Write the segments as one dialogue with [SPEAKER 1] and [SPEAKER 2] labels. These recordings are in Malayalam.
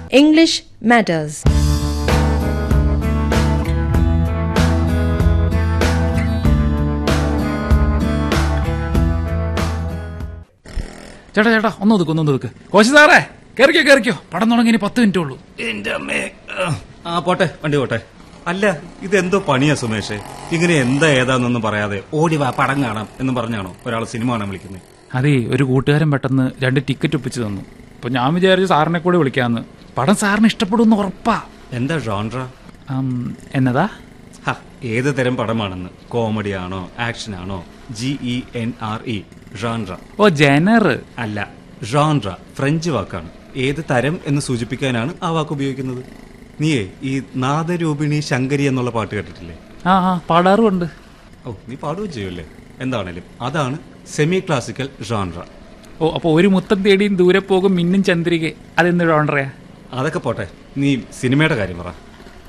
[SPEAKER 1] English Matters.
[SPEAKER 2] ചേട്ടാ ചേട്ടാ ഒന്ന് ഒതുക്ക് ഒന്ന് ഒതുക്ക് കോശി സാറേ കയറിക്കോ കയറിക്കോ പടം തുടങ്ങി ഇനി പത്ത് മിനിറ്റ് ഉള്ളൂ
[SPEAKER 3] എന്റെ അമ്മേ ആ പോട്ടെ വണ്ടി പോട്ടെ അല്ല ഇതെന്തോ പണിയാ സുമേഷേ ഇങ്ങനെ എന്താ ഏതാന്നൊന്നും പറയാതെ ഓടി വാ പടം കാണാം എന്ന് പറഞ്ഞാണോ ഒരാൾ സിനിമ കാണാൻ വിളിക്കുന്നത്
[SPEAKER 2] അതേ ഒരു കൂട്ടുകാരൻ പെട്ടെന്ന് രണ്ട് ടിക്കറ്റ് ഒപ്പിച്ച് തന്നു അപ്പൊ ഞാൻ വിചാരിച്ചു സാറിനെ കൂടെ വിളിക്കാന്ന് പടം സാറിന് ഇഷ്ടപ്പെടുമെന്ന് ഉറപ്പാ
[SPEAKER 3] എന്താ ജോൺറ
[SPEAKER 2] ആം, എന്നതാ
[SPEAKER 3] ഹ, ഏത് തരം പടമാണെന്ന് കോമഡി ആണോ ആക്ഷൻ ആണോ G E N R E genre
[SPEAKER 2] ഓ ജനർ
[SPEAKER 3] അല്ല ജോൺറ ഫ്രഞ്ച് വാക്കാണ് ഏത് തരം എന്ന് സൂചിപ്പിക്കാനാണ് ആ വാക്ക് ഉപയോഗിക്കുന്നത് നീയേ ഈ നാദരൂപിണി ശങ്കരി എന്നുള്ള പാട്ട് കേട്ടിട്ടില്ലേ
[SPEAKER 2] ആ ആ പാടാറുമുണ്ട്
[SPEAKER 3] ഓ നീ പാടുകയും ചെയ്യുമല്ലേ എന്താണേലും അതാണ് സെമി ക്ലാസിക്കൽ ജോൺറ
[SPEAKER 2] ഓ അപ്പൊ ഒരു മുത്തം തേടിയും ദൂരെ പോകും മിന്നും ചന്ദ്രിക അതെന്ത് ഡോണ്ടറയാ
[SPEAKER 3] അതൊക്കെ പോട്ടെ നീ സിനിമയുടെ കാര്യം പറ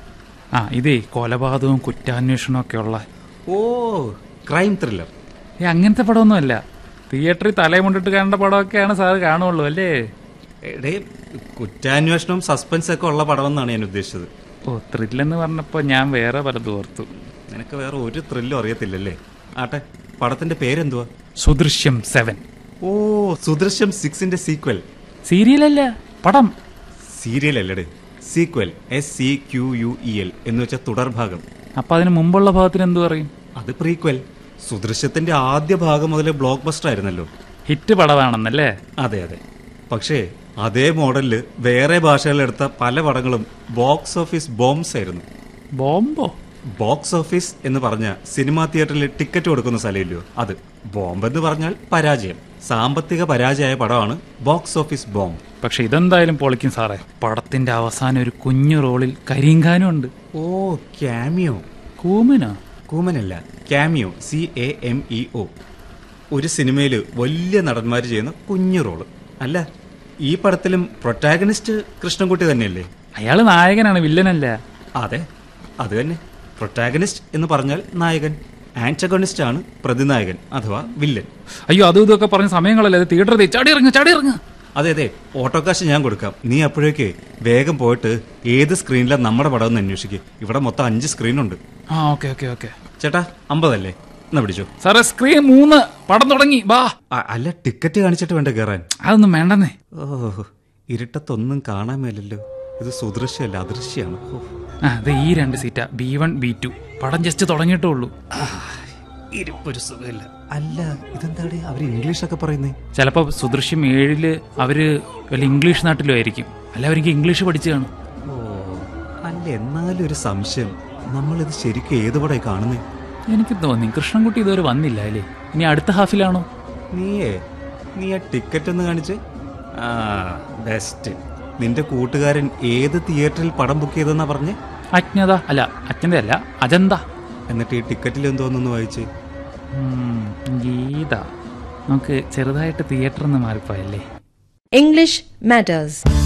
[SPEAKER 2] ആ ഇതേ കൊലപാതകവും കുറ്റാന്വേഷണവും ഒക്കെ ഉള്ള
[SPEAKER 3] ഓ ക്രൈം ത്രില്ലർ
[SPEAKER 2] ഏ അങ്ങനത്തെ പടമൊന്നുമല്ല തിയേറ്ററിൽ തലയും കൊണ്ടിട്ട് കാണേണ്ട പടമൊക്കെയാണ് സാറ് കാണുള്ളൂ അല്ലേ
[SPEAKER 3] എടേ കുറ്റാന്വേഷണവും സസ്പെൻസ് ഒക്കെ ഉള്ള പടമെന്നാണ് ഞാൻ ഉദ്ദേശിച്ചത്
[SPEAKER 2] ഓ ത്രില്ലെന്ന് പറഞ്ഞപ്പോ ഞാൻ വേറെ പലതും ഓർത്തു
[SPEAKER 3] നിനക്ക് വേറെ ഒരു ത്രില്ലും അറിയത്തില്ലല്ലേ ആട്ടെ പടത്തിന്റെ പേരെന്തുവാ
[SPEAKER 2] സുദൃശ്യം സെവൻ
[SPEAKER 3] ഓ സുദൃശ്യം സിക്സിന്റെ സീക്വൽ
[SPEAKER 2] സീരിയലല്ല പടം
[SPEAKER 3] സീരിയൽ അല്ലടേ sequel S E Q U E L എന്ന് വെച്ച തുടർഭാഗം
[SPEAKER 2] അപ്പൊ അതിന് മുമ്പുള്ള ഭാഗത്തിന് എന്തു പറയും
[SPEAKER 3] അത് പ്രീക്വൽ സുദൃശ്യത്തിന്റെ ആദ്യ ഭാഗം മുതലേ ബ്ലോക്ക് ബസ്റ്റർ ആയിരുന്നല്ലോ
[SPEAKER 2] ഹിറ്റ് പടമാണെന്നല്ലേ
[SPEAKER 3] അതെ അതെ പക്ഷേ അതേ മോഡലില് വേറെ ഭാഷകളിലെടുത്ത പല പടങ്ങളും ബോക്സ് ഓഫീസ് ബോംബ്സ് ആയിരുന്നു
[SPEAKER 2] ബോംബോ
[SPEAKER 3] ബോക്സ് ഓഫീസ് എന്ന് പറഞ്ഞ സിനിമാ തിയേറ്ററിൽ ടിക്കറ്റ് കൊടുക്കുന്ന സ്ഥലമില്ലയോ അത് ബോംബ് എന്ന് പറഞ്ഞാൽ പരാജയം സാമ്പത്തിക പരാജയമായ പടമാണ് ബോക്സ് ഓഫീസ് ബോംബ്
[SPEAKER 2] പക്ഷെ ഇതെന്തായാലും പൊളിക്കും സാറേ പടത്തിന്റെ അവസാനം ഒരു കുഞ്ഞു റോളിൽ കരിങ്കാനും ഉണ്ട്
[SPEAKER 3] ഓ ക്യാമിയോ
[SPEAKER 2] കൂമനോ
[SPEAKER 3] കൂമനല്ല cameo C A M E O ഒരു സിനിമയിൽ വലിയ നടന്മാർ ചെയ്യുന്ന കുഞ്ഞു റോള് അല്ല ഈ പടത്തിലും പ്രൊട്ടാഗണിസ്റ്റ് കൃഷ്ണൻകുട്ടി തന്നെയല്ലേ
[SPEAKER 2] അയാള് നായകനാണ് വില്ലനല്ല
[SPEAKER 3] അതെ അത് തന്നെ പ്രൊട്ടാഗണിസ്റ്റ് എന്ന് പറഞ്ഞാൽ നായകൻ ആന്റഗണിസ്റ്റ് ആണ് പ്രതിനായകൻ അഥവാ വില്ലൻ
[SPEAKER 2] അയ്യോ അതും ഇതൊക്കെ പറഞ്ഞ സമയങ്ങളല്ലേ അത് തിയേറ്ററിൽ ചാടി ഇറങ്ങ് ചാടി ഇറങ്ങ്
[SPEAKER 3] അതെ അതെ ഓട്ടോക്കാശ് ഞാൻ കൊടുക്കാം നീ അപ്പോഴേക്ക് വേഗം പോയിട്ട് ഏത് സ്ക്രീനിലാണ് നമ്മുടെ പടം എന്ന് അന്വേഷിക്കുക ഇവിടെ മൊത്തം അഞ്ച് സ്ക്രീനുണ്ട്
[SPEAKER 2] ആ ഓക്കെ ഓക്കെ ഓക്കെ
[SPEAKER 3] ചേട്ടാ അമ്പതല്ലേ എന്നാ പിടിച്ചോ
[SPEAKER 2] സാറേ സ്ക്രീൻ മൂന്ന് പടം തുടങ്ങി ബാ
[SPEAKER 3] ആ, അല്ല ടിക്കറ്റ് കാണിച്ചിട്ട് വേണ്ട കയറാൻ
[SPEAKER 2] അതൊന്നും വേണ്ടെന്നേ
[SPEAKER 3] ഓ ഇരുട്ടത്തൊന്നും കാണാൻ മേലല്ലോ ഇത് സുദൃശ്യമല്ല അദൃശ്യമാണ് ഓ,
[SPEAKER 2] ആ അത് ഈ രണ്ട് സീറ്റാ ബി വൺ ബി ടു പടം ജസ്റ്റ് തുടങ്ങിയിട്ടേ ഉള്ളൂ
[SPEAKER 3] ഇരിപ്പൊരു സുഖമില്ല അല്ല ഇതെന്താടി അവർ ഇംഗ്ലീഷൊക്കെ പറയുന്നേ
[SPEAKER 2] ചിലപ്പോൾ സുദൃശ്യം ഏഴില് അവര് വല്ല ഇംഗ്ലീഷ് നാട്ടിലും ആയിരിക്കും അല്ല അവർക്ക് ഇംഗ്ലീഷ് പഠിച്ചു കാണും
[SPEAKER 3] ഓ അല്ല എന്നാലും ഒരു സംശയം നമ്മളിത് ശരിക്കും ഏത് പടമായി കാണുന്നേ
[SPEAKER 2] എനിക്ക് തോന്നി കൃഷ്ണൻകുട്ടി ഇതുവരെ വന്നില്ല അല്ലേ ഇനി അടുത്ത ഹാഫിലാണോ
[SPEAKER 3] നീയേ നീ ആ ടിക്കറ്റ് ഒന്ന് കാണിച്ച് ആ ബെസ്റ്റ് നിന്റെ കൂട്ടുകാരൻ ഏത് തിയേറ്ററിൽ പടം ബുക്ക് ചെയ്തെന്നാ പറഞ്ഞേ
[SPEAKER 2] അജ്ഞത അല്ല അജ്ഞത അല്ല അജന്ത
[SPEAKER 3] എന്നിട്ട് ഈ ടിക്കറ്റിൽ എന്തോന്നൊന്ന് വായിച്ച്
[SPEAKER 2] ഉം, ഗീത നമുക്ക് ചെറുതായിട്ട് തിയേറ്ററിൽ നിന്ന് മാറിപ്പോയല്ലേ
[SPEAKER 1] English Matters.